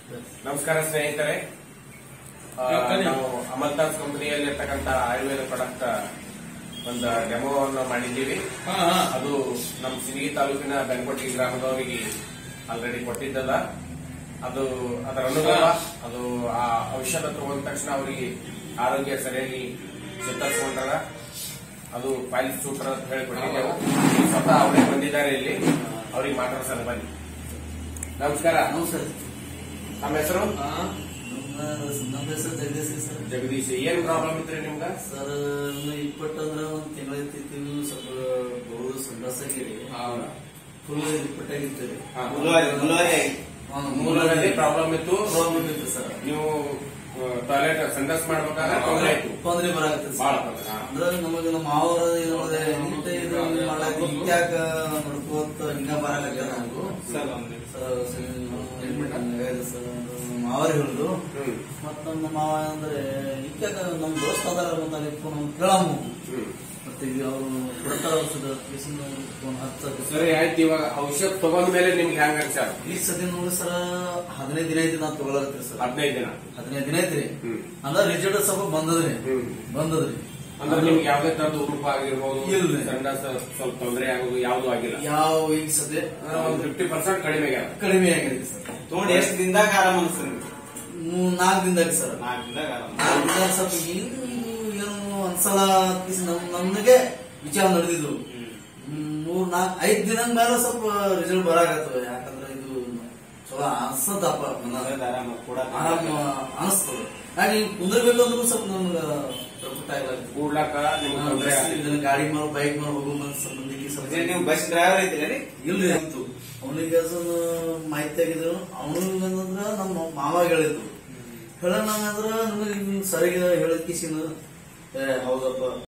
ನಮಸ್ಕಾರ ಸ್ನೇಹಿತರೆ ಆ, ನಾವು ಅಮಲ್ತಾಸ್ ಕಂಪನಿಯಲ್ಲಿ ಇರ್ತಕ್ಕಂಥ ಆಯುರ್ವೇದ ಪ್ರಾಡಕ್ಟ್ ಒಂದು ಡೆಮೋವನ್ನು ಮಾಡಿದ್ದೀವಿ ಅದು ನಮ್ಮ ಸಿರಿಗಿ ತಾಲೂಕಿನ ಬೆನ್ಕೊಟ್ಟಿ ಗ್ರಾಮದವರಿಗೆ ಆಲ್ರೆಡಿ ಕೊಟ್ಟಿದ್ದಲ್ಲ ಅದು ಅದರ ಅನುಭವ ಅದು ಆ ಔಷಧ ತಗೊಂಡ ತಕ್ಷಣ ಅವರಿಗೆ ಆರೋಗ್ಯ ಸರಿಯಾಗಿ ಚೇತರಿಸ್ಕೊಂಡ್ರ ಅದು ಫೈಲ್ ಸೂತ್ರ ಅಂತ ಹೇಳಿಕೊಟ್ಟಿದ್ದೆವು ಸ್ವತಃ ಅವರೇ ಬಂದಿದ್ದಾರೆ ಇಲ್ಲಿ ಅವ್ರಿಗೆ ಮಾತಾಡ್ಸೋಣ ಬನ್ನಿ ನಮಸ್ಕಾರ ನಮಸ್ಕಾರ ನಮ್ಮ ಹೆಸರು ನಮ್ಮ ಹೆಸರು ಜಗದೀಶ್ ಸರ್ ಜಗದೀಶ್ ಏನ್ ಪ್ರಾಬ್ಲಮ್ ಇದ್ರಿ ನಿಮ್ಗ ಸರ್ ಇಪ್ಪತ್ತು ಅಂದ್ರೆ ಒಂದು ತಿಂಗಳೈತಿ ಸ್ವಲ್ಪ ಬಹುದು ಸಂಡಾಸ ಆಗಿರಿ ಫುಲ್ ಇಪ್ಪಟ್ಟಾಗಿತ್ತು ಹಾ. ಮೂಲದಲ್ಲಿ ಮೂಲದಲ್ಲಿ ಪ್ರಾಬ್ಲಮ್ ಇತ್ತು ಪ್ರಾಬ್ಲಮ್ ಇತ್ತು ಸರ್ ನೀವು ಟಾಯ್ಲೆಟ್ ಸಂಡಸ್ ಮಾಡ್ಬೇಕಾದ್ರೆ ತೊಂದರೆ ಆಯ್ತು ತೊಂದ್ರೆ ಬರಾಕತ್ತೆ ಬಹಳ ಸರ್ ತೊಂದ್ರೆ ಹಾ. ಅಂದ್ರೆ ನಮಗೆ ನಮ್ಮ ಮಾವರ ಏನಂದ್ರೆ ಇಂತ ಇದು ಮಾಡಕ್ ಹಿಂಗ್ಯಾಕ ನೋಡ್ಕೋತ ಹಿಂಗ ಬರಾಕತ್ತೆ ನಮಗೂ ಸರ್ ಮಾವರ್ ಹೇಳುದು ಹ್ಮ್ ಮತ್ತ ನಮ್ಮ ಮಾವ ಅಂದ್ರೆ ಹಿಂಗ್ಯಾಕ ನಮ್ ದೋಸ್ತ ಅದಾರ ಮತ್ತೆ ಅಲ್ಲಿ ಫೋನ್ ಕೇಳಮ್ಮ ಹ್ಮ್ ಮತ್ತೆ ಈಗ ಅವರು ಕೊಡ್ತಾರ ಔಷಧ ಕಿಸಿನ ಫೋನ್ ಹಚ್ಚ ಸರಿ ಆಯ್ತು ಇವಾಗ ಔಷಧ ತಗೊಂಡ ಮೇಲೆ ನಿಮ್ಗೆ ಹೆಂಗ ಅನ್ಸಾರ ಈ ಸತಿ ನೋಡಿ ಸರ್ ಹದಿನೈದು ದಿನ ಐತಿ ನಾ ತಗೊಳಕತ್ತೀರಿ ಸರ್ ಹದಿನೈದು ದಿನ ಹದಿನೈದು ದಿನ ಐತ್ರಿ ಹ್ಮ್ ಅಂದ್ರೆ ರಿಸಲ್ಟ್ ಸ್ವಲ್ಪ ಬಂದದ್ರಿ ಹ್ಮ್ ಬಂದದ್ರಿ ಅಂದ್ರೆ ನಿಮ್ಗೆ ಯಾವ್ದೇ ತರದ ಉರುಪ ಆಗಿರ್ಬೋದು ಇಲ್ರಿ. ಸಂಡಾಸ ಸ್ವಲ್ಪ ತೊಂದರೆ ಆಗೋದು ಯಾವ್ದು ಆಗಿಲ್ಲ ಯಾವ ಈಗ ಸದ್ಯ ಅಂದ್ರೆ ಒಂದು ಫಿಫ್ಟಿ ಪರ್ಸೆಂಟ್ ಕಡಿಮೆ ಆಗ್ಯಾವ ಕಡಿಮೆ ಆಗೈತಿ ಸರ್ ತಗೊಂಡು ಎಷ್ಟು ದಿನದಾಗ ಆರಾಮ ಅನ್ಸ್ತದೆ ನಿಮ್ಗೆ? ಮೂರ್ ನಾಲ್ಕು ದಿನದಾಗ ಸರ್ ನಾಲ್ಕು ದಿನದಾಗ ಆರಾಮ ನಾಲ್ಕು ದಿನದಾಗ ಸ್ವಲ್ಪ ಏನು ಏನು ಒಂದ್ಸಲ ಕಿಸಿ ನಮ್ ನಮ್ಗೆ ವಿಚಾರ ನಡೆದಿದ್ದು ಮೂರ್ ನಾಲ್ಕು ಐದ್ ದಿನ ಮೇಲೆ ಸ್ವಲ್ಪ ರಿಸಲ್ಟ್ ಬರಾಕತ್ತವ ಯಾಕಂದ್ರೆ ಇದು ಚಲೋ ಅನ್ಸದಪ್ಪ ಮನ. ಅದ್ರದ್ದು ಆರಾಮ ಕೂಡ ಆರಾಮ ಅನಿಸ್ತದ ಹಾಗೆ ಕುಂದರ್ಬೇಕು ಅಂದ್ರೂ ಸ್ವಲ್ಪ ನಮ್ಗ ಸ್ವಲ್ಪ ಆಗ್ಲಾಗ್ತದೆ. ಕೂಡ್ಲಾಕ ನಿಮ್ಗೆ ತೊಂದರೆ ಆಗಿಲ್ಲ ಇದನ್ನ ಗಾಡಿ ಮಾಡಿ ಬೈಕ್ ಮಾಡಿ ಹೋಗೋ ಮನ್ಸ್ ಸಂಬಂಧಿಕಿ ಸ್ವಲ್ಪ ಅದೇ ನೀವು ಬಸ್ ಡ್ರೈವರ್ ಐತಿಲ್ಲ ಇಲ್ರಿ ಅಂತು ಅವನಿಗೆ ಅದನ್ನ ಮಾಹಿತಿ ಆಗಿದ್ರು ಅವನಿಗೆ ಏನಂದ್ರ ನಮ್ಮ ಮಾವ ಹೇಳಿದ್ರು ಹೇಳೋಣ ಅಂದ್ರ ನಮಗೆ ಸರಿಯಾಗಿ ಹೇಳದ್ ಕಿಸಿನ ಏ ಹೌದಪ್ಪ